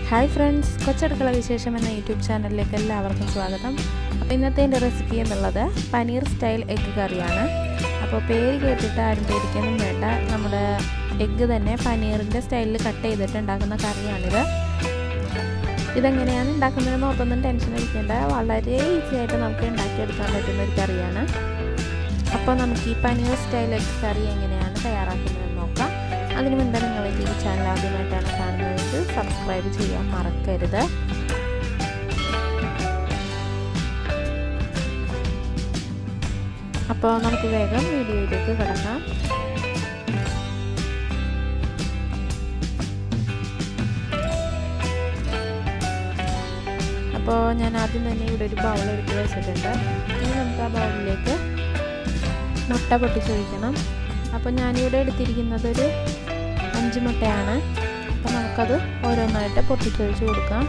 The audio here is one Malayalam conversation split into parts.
ഹായ് ഫ്രണ്ട്സ് കൊച്ചടുക്കള വിശേഷം എന്ന യൂട്യൂബ് ചാനലിലേക്ക് എല്ലാവർക്കും സ്വാഗതം അപ്പോൾ ഇന്നത്തെ എൻ്റെ റെസിപ്പി എന്നുള്ളത് പനീർ സ്റ്റൈൽ എഗ്ഗ് കറിയാണ് അപ്പോൾ പേര് കേട്ടിട്ട് ആരും പേടിക്കാനും വേണ്ട നമ്മുടെ എഗ്ഗ് തന്നെ പനീറിൻ്റെ സ്റ്റൈലിൽ കട്ട് ചെയ്തിട്ട് ഉണ്ടാക്കുന്ന കറിയാണിത് ഇതെങ്ങനെയാണ് ഉണ്ടാക്കുന്നതെന്ന് ഓർത്തൊന്നും ടെൻഷൻ അടിക്കേണ്ട വളരെ ഈസി ആയിട്ട് നമുക്ക് ഉണ്ടാക്കിയെടുക്കാൻ പറ്റുന്ന ഒരു കറിയാണ് അപ്പോൾ നമുക്ക് ഈ പനീർ സ്റ്റൈൽ എഗ്ഗ് കറി എങ്ങനെയാണ് തയ്യാറാക്കുന്നതെന്ന് നോക്കാം അതിനു മുൻപ് നിങ്ങൾ ഈ ചാനൽ ആദ്യമായിട്ടാണ് കാണുന്നതെങ്കിൽ സബ്സ്ക്രൈബ് ചെയ്യാൻ മറക്കരുത് അപ്പോൾ നമുക്ക് വേഗം വീഡിയോയിലേക്ക് കിടക്കാം അപ്പോൾ ഞാൻ ആദ്യം തന്നെ ഇവിടെ ഒരു ബൗൾ എടുത്ത് വെച്ചിട്ടുണ്ട് ഇനി നമുക്ക് ആ ബൗളിലേക്ക് മുട്ട പൊട്ടിച്ചൊഴിക്കണം അപ്പോൾ ഞാനിവിടെ എടുത്തിരിക്കുന്നത് ഒരു അഞ്ച് മുട്ടയാണ് അപ്പോൾ നമുക്കത് ഓരോന്നായിട്ട് പൊട്ടിച്ചൊഴിച്ച് കൊടുക്കാം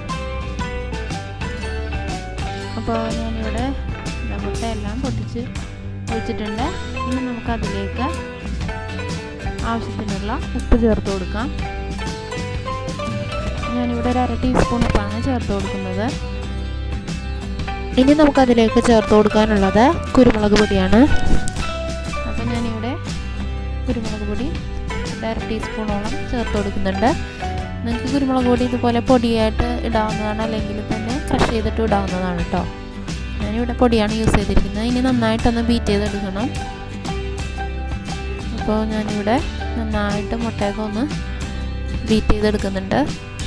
അപ്പോൾ ഞാനിവിടെ മുട്ടയെല്ലാം പൊട്ടിച്ച് ഒഴിച്ചിട്ടുണ്ട് ഇനി നമുക്കതിലേക്ക് ആവശ്യത്തിനുള്ള ഉപ്പ് ചേർത്ത് കൊടുക്കാം ഞാനിവിടെ ഒരു അര ടീസ്പൂൺ ഉപ്പാണ് ചേർത്ത് കൊടുക്കുന്നത് ഇനി നമുക്കതിലേക്ക് ചേർത്ത് കൊടുക്കാനുള്ളത് കുരുമുളക് പൊടിയാണ് അപ്പോൾ ഞാനിവിടെ കുരുമുളക് പൊടി അര ടീസ്പൂണോളം ചേർത്ത് കൊടുക്കുന്നുണ്ട് നിങ്ങൾക്ക് കുരുമുളക് പൊടി ഇതുപോലെ പൊടിയായിട്ട് ഇടാവുന്നതാണ് അല്ലെങ്കിൽ തന്നെ ക്രഷ് ചെയ്തിട്ട് ഇടാവുന്നതാണ് കേട്ടോ ഞാനിവിടെ പൊടിയാണ് യൂസ് ചെയ്തിരിക്കുന്നത് ഇനി നന്നായിട്ടൊന്ന് ബീറ്റ് ചെയ്തെടുക്കണം അപ്പോൾ ഞാനിവിടെ നന്നായിട്ട് മുട്ടയൊക്കെ ഒന്ന് ബീറ്റ് ചെയ്തെടുക്കുന്നുണ്ട്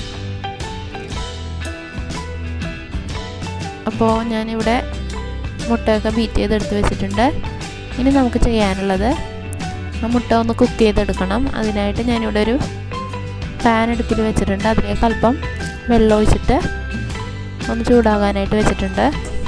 അപ്പോൾ ഞാനിവിടെ മുട്ടയൊക്കെ ബീറ്റ് ചെയ്തെടുത്ത് വെച്ചിട്ടുണ്ട് ഇനി നമുക്ക് ചെയ്യാനുള്ളത് ആ മുട്ട ഒന്ന് കുക്ക് ചെയ്തെടുക്കണം അതിനായിട്ട് ഞാനിവിടെ ഒരു പാൻ അടുപ്പിൽ വെച്ചിട്ടുണ്ട് അതിലേക്ക് അല്പം വെള്ളം ഒഴിച്ചിട്ട് ഒന്ന് ചൂടാകാനായിട്ട് വെച്ചിട്ടുണ്ട്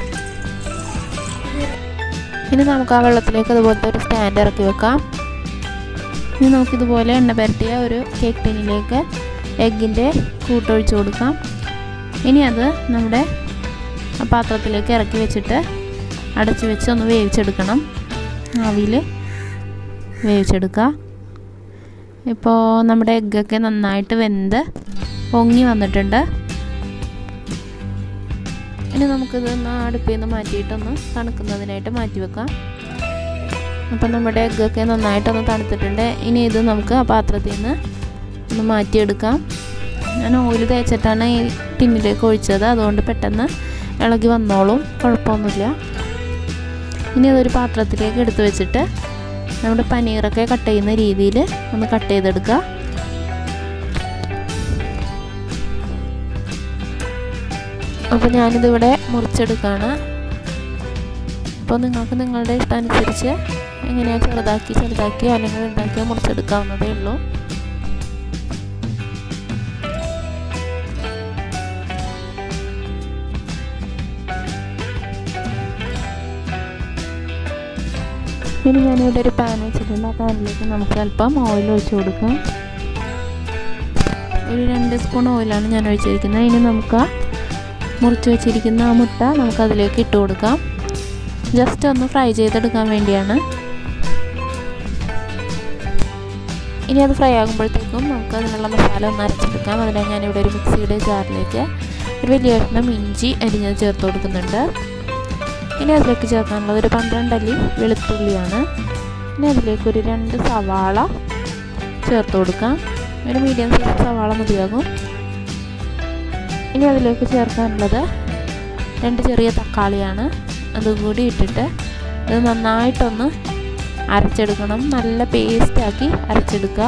ഇനി നമുക്ക് ആ വെള്ളത്തിലേക്ക് അതുപോലത്തെ ഒരു സ്റ്റാൻഡ് ഇറക്കി വെക്കാം ഇനി നമുക്കിതുപോലെ എണ്ണ പുരട്ടിയ ഒരു കേക്ക് ടിന്നിലേക്ക് എഗ്ഗിൻ്റെ കൂട്ടൊഴിച്ച് കൊടുക്കാം ഇനി അത് നമ്മുടെ ആ പാത്രത്തിലേക്ക് ഇറക്കി വെച്ചിട്ട് അടച്ച് വെച്ച് ഒന്ന് വേവിച്ചെടുക്കണം ആവിയിൽ വേവിച്ചെടുക്കുക ഇപ്പോൾ നമ്മുടെ എഗ്ഗൊക്കെ നന്നായിട്ട് വെന്ത് പൊങ്ങി വന്നിട്ടുണ്ട് ഇനി നമുക്കിത് ഒന്ന് അടുപ്പിൽ നിന്ന് മാറ്റിയിട്ടൊന്ന് തണുക്കുന്നതിനായിട്ട് മാറ്റി വെക്കാം അപ്പം നമ്മുടെ എഗ്ഗൊക്കെ നന്നായിട്ടൊന്ന് തണുത്തിട്ടുണ്ട് ഇനി ഇത് നമുക്ക് ആ പാത്രത്തിൽ നിന്ന് ഒന്ന് മാറ്റിയെടുക്കാം ഞാൻ ഓയിൽ തേച്ചിട്ടാണ് ഈ ടിന്നിലേക്ക് ഒഴിച്ചത് അതുകൊണ്ട് പെട്ടെന്ന് ഇളകി വന്നോളും കുഴപ്പമൊന്നുമില്ല ഇനി അതൊരു പാത്രത്തിലേക്ക് എടുത്ത് വെച്ചിട്ട് നമ്മുടെ പനീറൊക്കെ കട്ട് ചെയ്യുന്ന രീതിയിൽ ഒന്ന് കട്ട് ചെയ്തെടുക്കുക അപ്പോൾ ഞാനിതിവിടെ മുറിച്ചെടുക്കുകയാണ് അപ്പോൾ നിങ്ങൾക്ക് നിങ്ങളുടെ ഇഷ്ടമനുസരിച്ച് എങ്ങനെയാണ് ചെറുതാക്കി ചെറുതാക്കിയോ അല്ലെങ്കിൽ വലുതാക്കിയോ മുറിച്ചെടുക്കാവുന്നതേ ഉള്ളൂ ഇനി ഞാനിവിടെ ഒരു പാൻ വെച്ചിട്ടുണ്ട് ആ പാനിലേക്ക് നമുക്ക് അല്പം ഓയിൽ ഒഴിച്ച് കൊടുക്കാം ഒരു രണ്ട് സ്പൂൺ ഓയിലാണ് ഞാൻ ഒഴിച്ചിരിക്കുന്നത് ഇനി നമുക്ക് മുറിച്ച് വെച്ചിരിക്കുന്ന ആ മുട്ട നമുക്കതിലേക്ക് ഇട്ട് കൊടുക്കാം ജസ്റ്റ് ഒന്ന് ഫ്രൈ ചെയ്തെടുക്കാൻ വേണ്ടിയാണ് ഇനി അത് ഫ്രൈ ആകുമ്പോഴത്തേക്കും നമുക്ക് അതിനുള്ള മസാല ഒന്ന് അരച്ചെടുക്കാം അതിനായി ഞാനിവിടെ ഒരു മിക്സിയുടെ ജാറിലേക്ക് ഒരു വലിയ കഷ്ണം ഇഞ്ചി അരിഞ്ഞത് ചേർത്ത് കൊടുക്കുന്നുണ്ട് ഇനി അതിലേക്ക് ചേർക്കാനുള്ളത് ഒരു പന്ത്രണ്ടല്ലി വെളുത്തുള്ളിയാണ് ഇനി അതിലേക്ക് ഒരു രണ്ട് സവാള ചേർത്ത് കൊടുക്കാം ഒരു മീഡിയം സൈസ് സവാള മതിയാകും ഇനി അതിലേക്ക് ചേർക്കാനുള്ളത് രണ്ട് ചെറിയ തക്കാളിയാണ് അതുകൂടി ഇട്ടിട്ട് ഇത് നന്നായിട്ടൊന്ന് അരച്ചെടുക്കണം നല്ല പേസ്റ്റാക്കി അരച്ചെടുക്കുക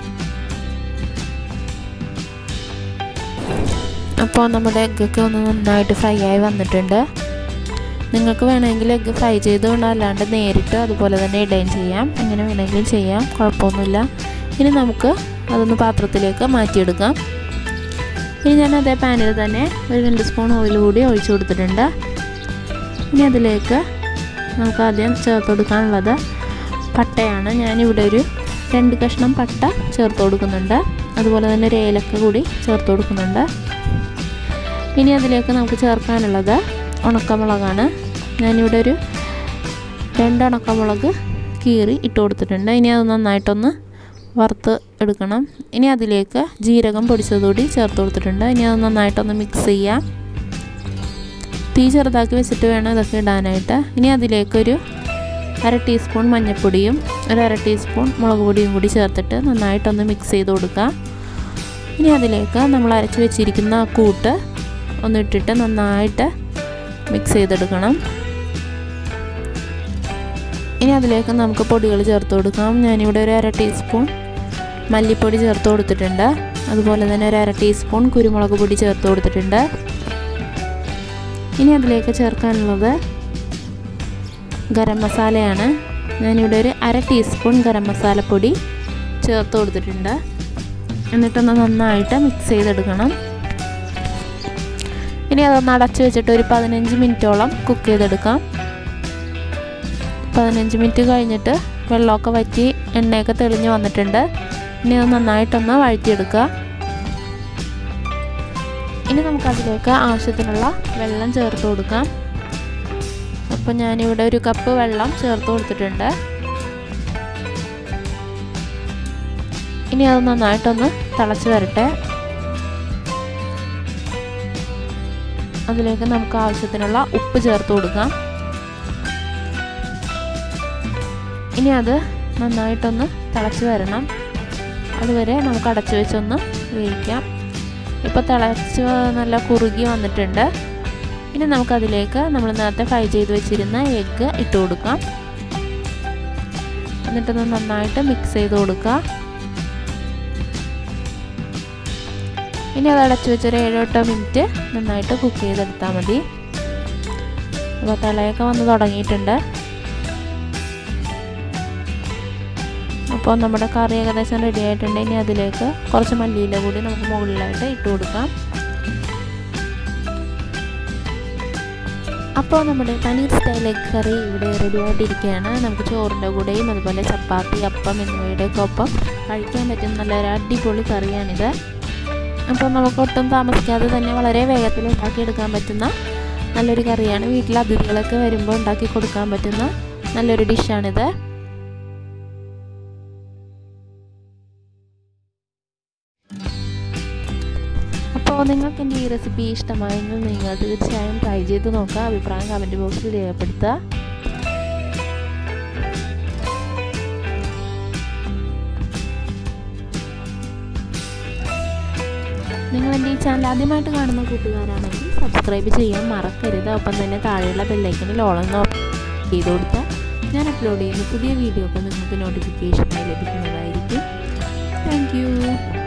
അപ്പോൾ നമ്മുടെ എഗ്ഗൊക്കെ ഒന്ന് നന്നായിട്ട് ഫ്രൈ ആയി വന്നിട്ടുണ്ട് നിങ്ങൾക്ക് വേണമെങ്കിൽ എഗ്ഗ് ഫ്രൈ ചെയ്തുകൊണ്ട് അല്ലാണ്ട് നേരിട്ട് അതുപോലെ തന്നെ ഇടുകയും ചെയ്യാം എങ്ങനെ വേണമെങ്കിലും ചെയ്യാം കുഴപ്പമൊന്നുമില്ല ഇനി നമുക്ക് അതൊന്ന് പാത്രത്തിലേക്ക് മാറ്റിയെടുക്കാം ഇനി ഞാൻ അതേ പാനിൽ തന്നെ ഒരു രണ്ട് സ്പൂൺ ഓയിൽ കൂടി ഒഴിച്ചു കൊടുത്തിട്ടുണ്ട് ഇനി അതിലേക്ക് നമുക്ക് ആദ്യം ചേർത്ത് കൊടുക്കാനുള്ളത് പട്ടയാണ് ഞാനിവിടെ ഒരു രണ്ട് കഷ്ണം പട്ട ചേർത്ത് കൊടുക്കുന്നുണ്ട് അതുപോലെ തന്നെ ഒരു ഏലക്ക കൂടി ചേർത്ത് കൊടുക്കുന്നുണ്ട് ഇനി അതിലേക്ക് നമുക്ക് ചേർക്കാനുള്ളത് ഉണക്കമുളകാണ് ഞാനിവിടെ ഒരു രണ്ട് ഉണക്കമുളക് കീറി ഇട്ട് കൊടുത്തിട്ടുണ്ട് ഇനി അത് നന്നായിട്ടൊന്ന് വറുത്ത് എടുക്കണം ഇനി അതിലേക്ക് ജീരകം പൊടിച്ചതുകൂടി ചേർത്ത് കൊടുത്തിട്ടുണ്ട് ഇനി അത് നന്നായിട്ടൊന്ന് മിക്സ് ചെയ്യാം തീ ചെറുതാക്കി വെച്ചിട്ട് വേണം ഇതൊക്കെ ഇടാനായിട്ട് ഇനി അതിലേക്കൊരു അര ടീസ്പൂൺ മഞ്ഞൾപ്പൊടിയും ഒരു അര ടീസ്പൂൺ മുളക് പൊടിയും കൂടി ചേർത്തിട്ട് നന്നായിട്ടൊന്ന് മിക്സ് ചെയ്ത് കൊടുക്കുക ഇനി അതിലേക്ക് നമ്മൾ അരച്ച് വെച്ചിരിക്കുന്ന ആ കൂട്ട് ഒന്നിട്ടിട്ട് നന്നായിട്ട് മിക്സ് ചെയ്തെടുക്കണം ഇനി അതിലേക്ക് നമുക്ക് പൊടികൾ ചേർത്ത് കൊടുക്കാം ഞാനിവിടെ ഒരു അര ടീസ്പൂൺ മല്ലിപ്പൊടി ചേർത്ത് കൊടുത്തിട്ടുണ്ട് അതുപോലെ തന്നെ ഒരു അര ടീസ്പൂൺ കുരുമുളക് പൊടി ചേർത്ത് കൊടുത്തിട്ടുണ്ട് ഇനി അതിലേക്ക് ചേർക്കാനുള്ളത് ഗരം മസാലയാണ് ഞാനിവിടെ ഒരു അര ടീസ്പൂൺ ഗരം മസാലപ്പൊടി ചേർത്ത് കൊടുത്തിട്ടുണ്ട് എന്നിട്ടൊന്ന് നന്നായിട്ട് മിക്സ് ചെയ്തെടുക്കണം ഇനി അതൊന്ന് അടച്ചു വെച്ചിട്ട് ഒരു പതിനഞ്ച് മിനിറ്റോളം കുക്ക് ചെയ്തെടുക്കാം പതിനഞ്ച് മിനിറ്റ് കഴിഞ്ഞിട്ട് വെള്ളമൊക്കെ വറ്റി എണ്ണയൊക്കെ തെളിഞ്ഞ് വന്നിട്ടുണ്ട് ഇനി അത് നന്നായിട്ടൊന്ന് വഴറ്റിയെടുക്കുക ഇനി നമുക്കതിലേക്ക് ആവശ്യത്തിനുള്ള വെള്ളം ചേർത്ത് കൊടുക്കാം അപ്പം ഞാനിവിടെ ഒരു കപ്പ് വെള്ളം ചേർത്ത് കൊടുത്തിട്ടുണ്ട് ഇനി അത് നന്നായിട്ടൊന്ന് തിളച്ച് വരട്ടെ അതിലേക്ക് നമുക്ക് ആവശ്യത്തിനുള്ള ഉപ്പ് ചേർത്ത് കൊടുക്കാം ഇനി അത് നന്നായിട്ടൊന്ന് തിളച്ച് വരണം അതുവരെ നമുക്ക് അടച്ചു വെച്ചൊന്ന് വേവിക്കാം ഇപ്പോൾ തിളച്ച് നല്ല കുറുകി വന്നിട്ടുണ്ട് ഇനി നമുക്കതിലേക്ക് നമ്മൾ നേരത്തെ ഫ്രൈ ചെയ്ത് വെച്ചിരുന്ന എഗ്ഗ് ഇട്ട് കൊടുക്കാം എന്നിട്ടൊന്ന് നന്നായിട്ട് മിക്സ് ചെയ്ത് കൊടുക്കുക ഇനി അത് അടച്ചു വെച്ചൊരു ഏഴോ എട്ടോ മിനിറ്റ് നന്നായിട്ട് കുക്ക് ചെയ്തെടുത്താൽ മതി അപ്പോൾ തിളയൊക്കെ വന്ന് തുടങ്ങിയിട്ടുണ്ട് അപ്പോൾ നമ്മുടെ കറി ഏകദേശം റെഡി ആയിട്ടുണ്ട് ഇനി അതിലേക്ക് കുറച്ച് മല്ലിയില കൂടി നമുക്ക് മുകളിലായിട്ട് ഇട്ട് കൊടുക്കാം അപ്പോൾ നമ്മുടെ പനീർ സ്റ്റൈൽ എഗ് കറി ഇവിടെ റെഡി ആയിട്ടിരിക്കുകയാണ് നമുക്ക് ചോറിൻ്റെ കൂടെയും അതുപോലെ ചപ്പാത്തി അപ്പം എന്നിവയുടെയൊക്കെ ഒപ്പം കഴിക്കാൻ പറ്റുന്ന നല്ലൊരു അടിപൊളി കറിയാണിത് അപ്പോൾ നമുക്ക് ഒട്ടും താമസിക്കാതെ തന്നെ വളരെ വേഗത്തിൽ ഉണ്ടാക്കിയെടുക്കാൻ പറ്റുന്ന നല്ലൊരു കറിയാണ് വീട്ടിൽ അതിഥികളൊക്കെ വരുമ്പോൾ ഉണ്ടാക്കി കൊടുക്കാൻ പറ്റുന്ന നല്ലൊരു ഡിഷാണിത് അപ്പോൾ നിങ്ങൾക്ക് എൻ്റെ ഈ റെസിപ്പി ഇഷ്ടമായെങ്കിൽ നിങ്ങൾ തീർച്ചയായും ട്രൈ ചെയ്ത് നോക്കുക അഭിപ്രായം കമൻറ്റ് ബോക്സിൽ രേഖപ്പെടുത്തുക നിങ്ങൾ എൻ്റെ ഈ ചാനൽ ആദ്യമായിട്ട് കാണുന്ന കൂട്ടുകാരാണെങ്കിൽ സബ്സ്ക്രൈബ് ചെയ്യാൻ മറക്കരുത് ഒപ്പം തന്നെ താഴെയുള്ള ബെല്ലൈക്കനിൽ ഓളെന്ന് ചെയ്ത് കൊടുത്താൽ ഞാൻ അപ്ലോഡ് ചെയ്യുന്ന പുതിയ വീഡിയോ ഒക്കെ നിങ്ങൾക്ക് നോട്ടിഫിക്കേഷനായി ലഭിക്കുന്നതായിരിക്കും താങ്ക്